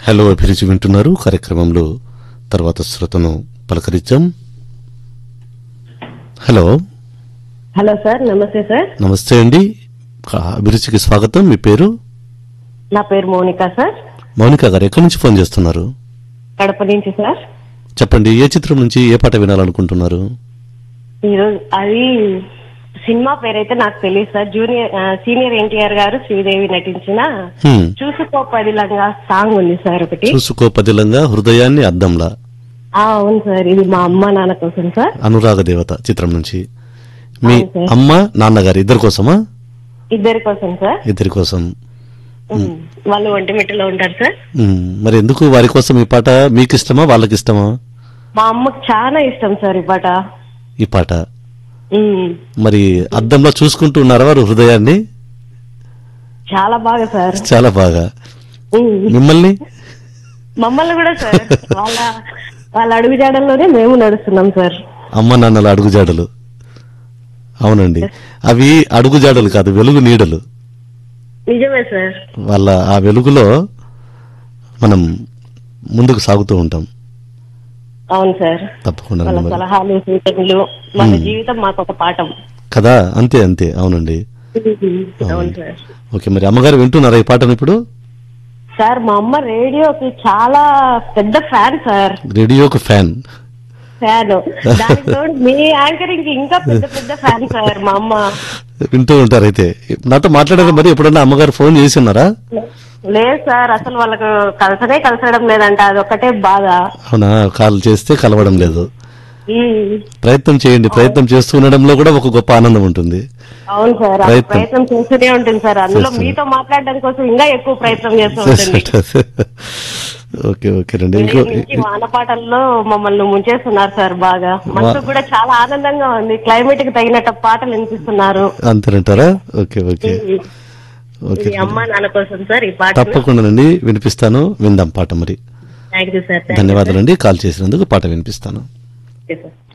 Hello అభిరుచి వింటున్నారు కార్యక్రమంలో తర్వాత శ్రోతను పలకరించాం హలో హలో సార్ నమస్తే సార్ నమస్తే అండి కా- అభిరుచికి స్వాగతం మీ పేరు నా పేరు మౌనిక సార్ మౌనిక గారు ఎక్కడి నుంచి ఫోన్ చేస్తున్నారు కడప నుంచి సార్ చెప్పండి ఏ చిత్రం నుంచి ఏ పాట వినాలనుకుంటున్నారు ఈరోజు అది సినిమా పేరైతే నాకు తెలియదు సార్ జూనియర్ ఆ, సీనియర్ ఎన్టీఆర్ గారు శ్రీదేవి నటించిన హ్మ్. చూసుకో పదిలంగా సాంగ్ ఉంది సార్ ఒకటి చూసుకో పదిలంగా హృదయాన్ని అద్దంలా ఆ, అవును సార్ ఇది మా అమ్మ నాన్న కోసం సార్ అనురాగ దేవత చిత్రం నుంచి మీ అవును సార్. అమ్మ నాన్నగారు ఇద్దరి కోసమా ఇద్దరి కోసం సార్ ఇద్దరి కోసం ఉమ్, వాళ్ళు ఒంటిమిట్టలో ఉంటారు సార్ హ్మ్. మరి ఎందుకు వారి కోసం ఈ పాట మీకు ఇష్టమా వాళ్ళకి ఇష్టమా మా అమ్మకు చాలా ఇష్టం సార్ ఈ పాట ఈ పాట ఉమ్, మరి అద్దంలో చూసుకుంటూ ఉన్నారా వారు హృదయాన్ని చాలా బాగా సార్ చాలా బాగా ఉమ్, మిమ్మల్ని మమ్మల్ని కూడా సార్ వాళ్ళ వాళ్ళ అడుగుజాడల్లోనే మేము నడుస్తున్నాం సార్ అమ్మ నాన్నల అడుగుజాడలు అవునండి అవి అడుగుజాడలు కాదు వెలుగు నీడలు నిజమే సార్ వాళ్ళ ఆ వెలుగులో మనం ముందుకు సాగుతూ ఉంటాం అవును సార్ తప్పకుండా వాళ్ళ మరి. సలహాలు సూచనలు వాళ్ళ జీవితం మాకు ఒక పాఠం కదా అంతే అంతే అవునండి అవును సార్ ఓకే మరి అమ్మగారు వింటున్నారా ఈ పాటను ఇప్పుడు సార్ మా అమ్మ రేడియోకి చాలా పెద్ద ఫ్యాన్ సార్ రేడియోకు ఫ్యాన్ ఫ్యాన్ దానికి తోడు మీ యాంకరింగ్ కి ఇంకా పెద్ద పెద్ద ఫ్యాన్ సార్ మా అమ్మ వింటూ ఉంటారు అయితే నాతో మాట్లాడారు మరి ఎప్పుడన్నా అమ్మగారు ఫోన్ చేసి ఉన్నారా లేదు సార్ అసలు వాళ్ళకు కలిసనే కలిసడం లేదంట అది ఒక్కటే బాధ అవునా కాల్ చేస్తే కలవడం లేదు ఉమ్. ప్రయత్నం చేయండి ప్రయత్నం చేస్తూ ఉండడంలో కూడా ఒక గొప్ప ఆనందం ఉంటుంది అవును సార్ ఆ ప్రయత్నం. ప్రయత్నం చేస్తూనే ఉంటుంది సార్ అందులో చేస్తూనే. మీతో మాట్లాడడం కోసం ఇంకా ఎక్కువ ప్రయత్నం చేస్తూ ఉంటుంది ఓకే ఓకే రండి ఇంకో ఉదయం నుంచి వానపాటల్లో మమ్మల్ని ముంచేస్తున్నారు సార్ బాగా మనసు కూడా చాలా ఆనందంగా ఉంది క్లైమేట్ కి తగినట్టు పాటలు వినిపిస్తున్నారు అంతేనంటారా ఓకే ఓకే ఓకే ఇది అమ్మ నాన్న కోసం సార్ ఈ పాట తప్పకుండానండి వినిపిస్తాను విందాం పాట మరి థ్యాంక్ యూ సార్ ధన్యవాదాలండి కాల్ చేసినందుకు పాట వినిపిస్తాను థ్యాంక్ యూ సార్